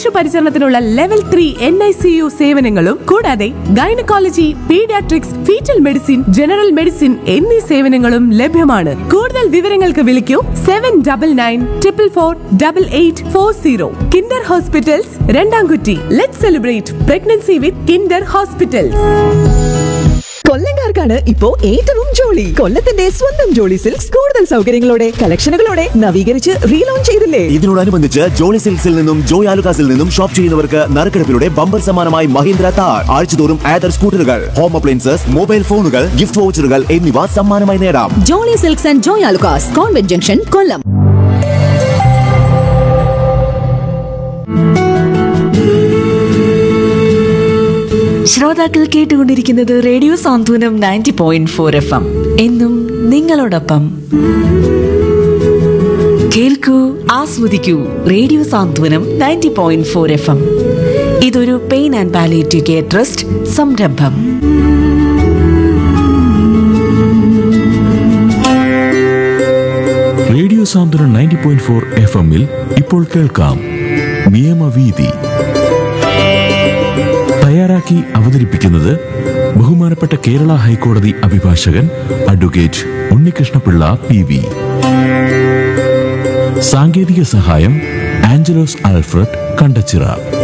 ശിശു പരിചരണത്തിനുള്ള level three N I C U സേവനങ്ങളും കൂടാതെ gynaecology paediatrics foetal medicine general medicine എന്നീ സേവനങ്ങളും ലഭ്യമാണ് കൂടുതൽ വിവരങ്ങൾക്ക് വിളിക്കൂ seven double nine triple four double eight four zero Kinder Hospitals Randamkutty let celebrate pregnancy with Kinder Hospitals കൊല്ലങ്കാർക്കാണ് ഇപ്പോ ഏറ്റവും ജോളി കൊല്ലത്തിന്റെ സ്വന്തം ജോളി സിൽക്സ് കൂടുതൽ സൗകര്യങ്ങളോടെ കളക്ഷനുകളോടെ നവീകരിച്ച് റീലോഞ്ച് ചെയ്തില്ലേ ഇതിനോടനുബന്ധിച്ച് ജോളി സിൽക്സിൽ നിന്നും ജോയ് ആലുകാസിൽ നിന്നും ഷോപ്പ് ചെയ്യുന്നവർക്ക് നറുക്കെടുപ്പിലൂടെ ബമ്പർ സമ്മാനമായി മഹീന്ദ്ര താർ ആഴ്ചതോറും ആദർ സ്കൂട്ടറുകൾ ഹോം അപ്ലയൻസസ് മൊബൈൽ ഫോണുകൾ ഗിഫ്റ്റ് വൗച്ചറുകൾ എന്നിവ സമ്മാനമായി നേടാം Jolly Silks and Joy Alukkas convent junction Kollam ശ്രോതാക്കൾ കേട്ടുകൊണ്ടിരിക്കുന്നത് radio Santhwanam ninety point four F M എന്നും നിങ്ങളോടൊപ്പം കേൾക്കൂ ആസ്വദിക്കൂ radio Santhwanam ninety point four F M ഇതൊരു pain and palliative care trust സംരംഭം radio Santhwanam ninety point four F എമ്മിൽ ഇപ്പോൾ കേൾക്കാം നിയമവീതി തയ്യാറാക്കി അവതരിപ്പിക്കുന്നത് ബഹുമാനപ്പെട്ട കേരള ഹൈക്കോടതി അഭിഭാഷകൻ അഡ്വക്കേറ്റ് ഉണ്ണികൃഷ്ണപിള്ള പി വി സാങ്കേതിക സഹായം Angelos Alfred Kandachira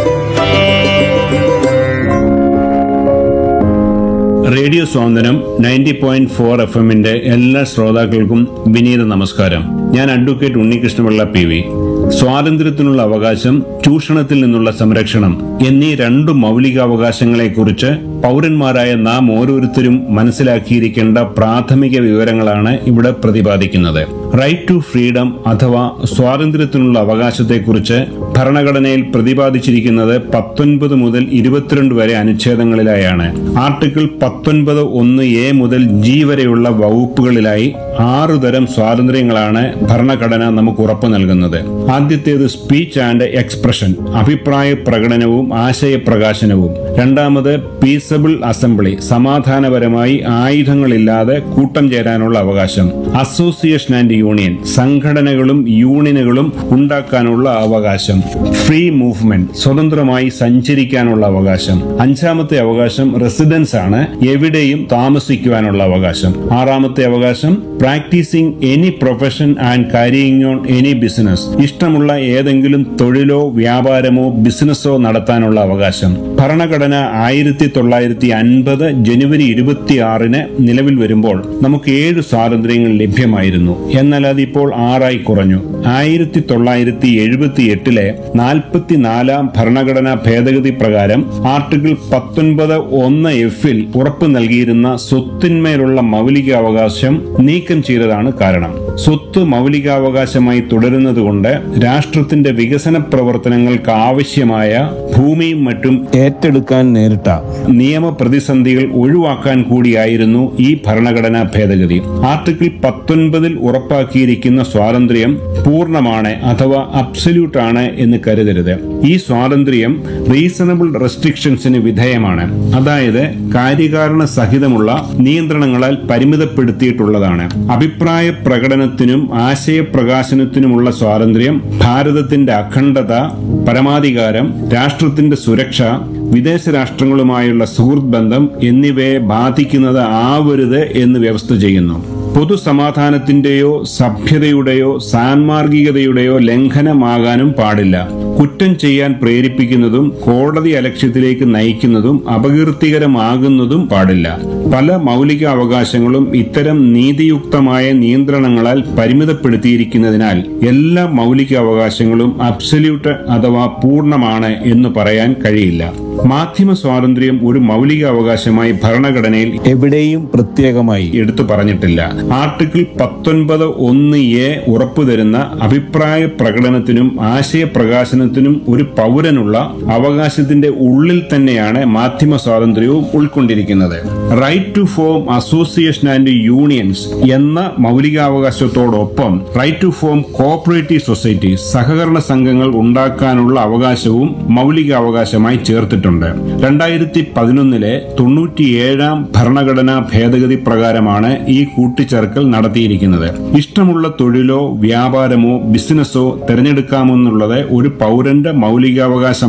radio Swathanthryam ninety point four F എമ്മിന്റെ എല്ലാ ശ്രോതാക്കൾക്കും വിനീത നമസ്കാരം ഞാൻ അഡ്വക്കേറ്റ് ഉണ്ണികൃഷ്ണപിള്ള പി വി സ്വാതന്ത്ര്യത്തിനുള്ള അവകാശം ചൂഷണത്തിൽ നിന്നുള്ള സംരക്ഷണം എന്നീ രണ്ടു മൗലികാവകാശങ്ങളെക്കുറിച്ച് പൗരന്മാരായ നാം ഓരോരുത്തരും മനസ്സിലാക്കിയിരിക്കേണ്ട പ്രാഥമിക വിവരങ്ങളാണ് ഇവിടെ പ്രതിപാദിക്കുന്നത് റൈറ്റ് ടു ഫ്രീഡം അഥവാ സ്വാതന്ത്ര്യത്തിനുള്ള അവകാശത്തെക്കുറിച്ച് ഭരണഘടനയിൽ പ്രതിപാദിച്ചിരിക്കുന്നത് പത്തൊൻപത് മുതൽ ഇരുപത്തിരണ്ട് വരെ അനുച്ഛേദങ്ങളിലായാണ് ആർട്ടിക്കിൾ പത്തൊൻപത് ഒന്ന് എ മുതൽ ജി വരെയുള്ള വകുപ്പുകളിലായി ആറു തരം സ്വാതന്ത്ര്യങ്ങളാണ് ഭരണഘടന നമുക്ക് ഉറപ്പു നൽകുന്നത് ആദ്യത്തേത് സ്പീച്ച് ആൻഡ് എക്സ്പ്രഷൻ അഭിപ്രായ പ്രകടനവും ആശയപ്രകാശനവും രണ്ടാമത് പീസബിൾ അസംബ്ലി സമാധാനപരമായി ആയുധങ്ങളില്ലാതെ കൂട്ടം ചേരാനുള്ള അവകാശം അസോസിയേഷൻ ആൻഡ് യൂണിയൻ സംഘടനകളും യൂണിയനുകളും ഉണ്ടാക്കാനുള്ള അവകാശം ഫ്രീ മൂവ്മെന്റ് സ്വതന്ത്രമായി സഞ്ചരിക്കാനുള്ള അവകാശം അഞ്ചാമത്തെ അവകാശം റെസിഡൻസ് ആണ് എവിടെയും താമസിക്കുവാനുള്ള അവകാശം ആറാമത്തെ അവകാശം practising any profession and carrying on any business ഇഷ്ടമുള്ള ഏതെങ്കിലും തൊഴിലോ വ്യാപാരമോ ബിസിനസ്സോ നടത്താനുള്ള അവകാശം ഭരണഘടന ആയിരത്തി തൊള്ളായിരത്തി അൻപത് ജനുവരി ഇരുപത്തിയാറിന് നിലവിൽ വരുമ്പോൾ നമുക്ക് ഏഴ് സ്വാതന്ത്ര്യങ്ങൾ ലഭ്യമായിരുന്നു എന്നാൽ അതിപ്പോൾ ആറായി കുറഞ്ഞു ആയിരത്തി തൊള്ളായിരത്തി എഴുപത്തി എട്ടിലെ നാൽപ്പത്തിനാലാം ഭരണഘടനാ ഭേദഗതി പ്രകാരം ആർട്ടിക്കിൾ പത്തൊൻപത് ഒന്ന് എഫിൽ ഉറപ്പ് നൽകിയിരുന്ന സ്വത്തിന്മേലുള്ള മൗലികാവകാശം നീക്കം ചെയ്തതാണ് കാരണം സ്വത്ത് മൗലികാവകാശമായി തുടരുന്നതുകൊണ്ട് രാഷ്ട്രത്തിന്റെ വികസന പ്രവർത്തനങ്ങൾക്ക് ആവശ്യമായ ഭൂമിയും മറ്റും ഏറ്റെടുക്കാൻ നേരിട്ട നിയമ പ്രതിസന്ധികൾ ഒഴിവാക്കാൻ കൂടിയായിരുന്നു ഈ ഭരണഘടനാ ഭേദഗതി ആർട്ടിക്കിൾ പത്തൊൻപതിൽ ഉറപ്പാക്കിയിരിക്കുന്ന സ്വാതന്ത്ര്യം പൂർണ്ണമാണ് അഥവാ അബ്സല്യൂട്ട് ആണ് എന്ന് കരുതരുത് ഈ സ്വാതന്ത്ര്യം റീസണബിൾ റെസ്ട്രിക്ഷൻസിന് വിധേയമാണ് അതായത് കാര്യകാരണ സഹിതമുള്ള നിയന്ത്രണങ്ങളാൽ പരിമിതപ്പെടുത്തിയിട്ടുള്ളതാണ് അഭിപ്രായ പ്രകടനത്തിനും ആശയപ്രകാശനത്തിനുമുള്ള സ്വാതന്ത്ര്യം ഭാരതത്തിന്റെ അഖണ്ഡത പരമാധികാരം രാഷ്ട്രത്തിന്റെ സുരക്ഷ വിദേശ രാഷ്ട്രങ്ങളുമായുള്ള സുഹൃത്ത് ബന്ധം എന്നിവയെ ബാധിക്കുന്നത് ആവരുത് എന്ന് വ്യവസ്ഥ ചെയ്യുന്നു പൊതുസമാധാനത്തിന്റെയോ സഭ്യതയുടെയോ സാൻമാർഗികതയുടെയോ ലംഘനമാകാനും പാടില്ല കുറ്റം ചെയ്യാൻ പ്രേരിപ്പിക്കുന്നതും കോടതി അലക്ഷ്യത്തിലേക്ക് നയിക്കുന്നതും അപകീർത്തികരമാകുന്നതും പാടില്ല പല മൗലിക അവകാശങ്ങളും ഇത്തരം നീതിയുക്തമായ നിയന്ത്രണങ്ങളാൽ പരിമിതപ്പെടുത്തിയിരിക്കുന്നതിനാൽ എല്ലാ മൗലിക അവകാശങ്ങളും അബ്സല്യൂട്ട് അഥവാ പൂർണ്ണമാണ് എന്ന് പറയാൻ കഴിയില്ല മാധ്യമ സ്വാതന്ത്ര്യം ഒരു മൗലിക അവകാശമായി ഭരണഘടനയിൽ എവിടെയും പ്രത്യേകമായി എടുത്തു പറഞ്ഞിട്ടില്ല ആർട്ടിക്കിൾ പത്തൊൻപത് ഒന്ന് എ ഉറപ്പുതരുന്ന അഭിപ്രായ പ്രകടനത്തിനും ആശയപ്രകാശനത്തിനും ഒരു പൗരനുള്ള അവകാശത്തിന്റെ ഉള്ളിൽ തന്നെയാണ് മാധ്യമ സ്വാതന്ത്ര്യവും ഉൾക്കൊണ്ടിരിക്കുന്നത് right to form association and unions എന്ന മൗലികാവകാശത്തോടൊപ്പം right to form cooperative society സഹകരണ സംഘങ്ങൾ ഉണ്ടാക്കാനുള്ള അവകാശവും മൗലികാവകാശമായി ചേർത്തിട്ടുണ്ട് രണ്ടായിരത്തി പതിനൊന്നിലെ തൊണ്ണൂറ്റിയേഴാം ഭരണഘടനാ ഭേദഗതി പ്രകാരമാണ് ഈ കൂട്ടിച്ചേർക്കൽ നടത്തിയിരിക്കുന്നത് ഇഷ്ടമുള്ള തൊഴിലോ വ്യാപാരമോ ബിസിനസ്സോ തിരഞ്ഞെടുക്കാമെന്നുള്ളത് ഒരു പൗരന്റെ മൗലികാവകാശം